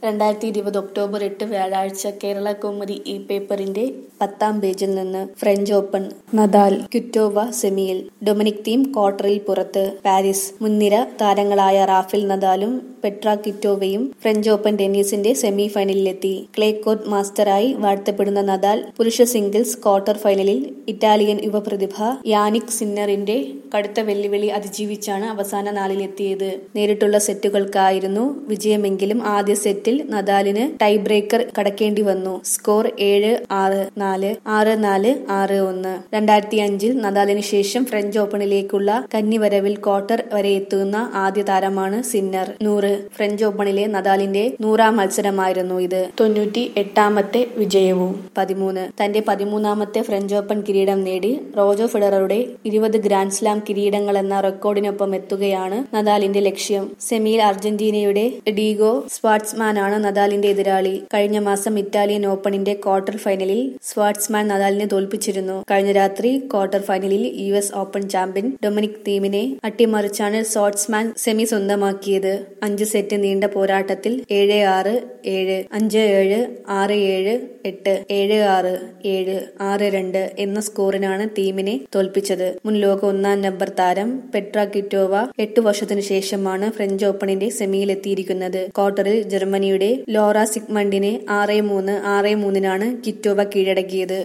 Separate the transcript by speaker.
Speaker 1: രണ്ടായിരത്തി ഇരുപത് ഒക്ടോബർ എട്ട് വ്യാഴാഴ്ച കേരള കൗമുദി ഈ പേപ്പറിന്റെ പത്താം പേജിൽ നിന്ന് ഫ്രഞ്ച് ഓപ്പൺ നദാൽ ക്വിറ്റോവ സെമിയിൽ ഡൊമിനിക് തീം ക്വാർട്ടറിൽ പുറത്ത് പാരീസ് മുൻനിര താരങ്ങളായ റാഫേൽ നദാലും പെട്ര കിറ്റോവയും ഫ്രഞ്ച് ഓപ്പൺ ടെന്നീസിന്റെ സെമി ഫൈനലിലെത്തി ക്ലേ കോർട്ട് മാസ്റ്ററായി വാഴ്ത്തപ്പെടുന്ന നദാൽ പുരുഷ സിംഗിൾസ് ക്വാർട്ടർ ഫൈനലിൽ ഇറ്റാലിയൻ യുവപ്രതിഭ യാനിക് സിന്നറിന്റെ കടുത്ത വെല്ലുവിളി അതിജീവിച്ചാണ് അവസാന നാളിലെത്തിയത് നേരിട്ടുള്ള സെറ്റുകൾക്കായിരുന്നു വിജയമെങ്കിലും ആദ്യ സെറ്റിൽ നദാലിന് ടൈ ബ്രേക്കർ കടക്കേണ്ടി വന്നു സ്കോർ ഏഴ് ആറ് നാല് ആറ് നാല് ആറ് ഒന്ന് രണ്ടായിരത്തി അഞ്ചിൽ നദാലിന് ശേഷം ഫ്രഞ്ച് ഓപ്പണിലേക്കുള്ള കന്നിവരവിൽ ക്വാർട്ടർ വരെ എത്തുന്ന ആദ്യ താരമാണ് സിന്നർ നൂറ് ഫ്രഞ്ച് ഓപ്പണിലെ നദാലിന്റെ നൂറാം മത്സരമായിരുന്നു ഇത് തൊണ്ണൂറ്റി എട്ടാമത്തെ വിജയവും പതിമൂന്ന് തന്റെ പതിമൂന്നാമത്തെ ഫ്രഞ്ച് ഓപ്പൺ കിരീടം നേടി റോജോ ഫെഡററുടെ ഇരുപത് ഗ്രാൻഡ് സ്ലാം കിരീടങ്ങൾ എന്ന റെക്കോർഡിനൊപ്പം എത്തുകയാണ് നദാലിന്റെ ലക്ഷ്യം സെമിയിൽ അർജന്റീനയുടെ ഡീഗോ സ്വാട്സ്മാനാണ് നദാലിന്റെ എതിരാളി കഴിഞ്ഞ മാസം ഇറ്റാലിയൻ ഓപ്പണിന്റെ ക്വാർട്ടർ ഫൈനലിൽ സ്വാട്സ്മാൻ നദാലിനെ തോൽപ്പിച്ചിരുന്നു കഴിഞ്ഞ രാത്രി ക്വാർട്ടർ ഫൈനലിൽ U S Open champion Dominic തീമിനെ അട്ടിമറിച്ചാണ് സ്വാട്സ്മാൻ സെമി സ്വന്തമാക്കിയത് അഞ്ച് സെറ്റ് നീണ്ട പോരാട്ടത്തിൽ ഏഴ് ആറ് ഏഴ് അഞ്ച് ഏഴ് ആറ് ഏഴ് എട്ട് ഏഴ് ആറ് ഏഴ് ആറ് രണ്ട് എന്ന സ്കോറിനാണ് ടീമിനെ തോൽപ്പിച്ചത് മുൻ ലോക ഒന്നാം നമ്പർ താരം പെട്ര കിറ്റോവ എട്ട് വർഷത്തിനു ശേഷമാണ് ഫ്രഞ്ച് ഓപ്പണിന്റെ സെമിയിലെത്തിയിരിക്കുന്നത് ക്വാർട്ടറിൽ ജർമ്മനിയുടെ ലോറ സിഗ്മണ്ടിനെ ആറ് മൂന്ന് ആറ് മൂന്നിനാണ് കിറ്റോവ കീഴടക്കിയത്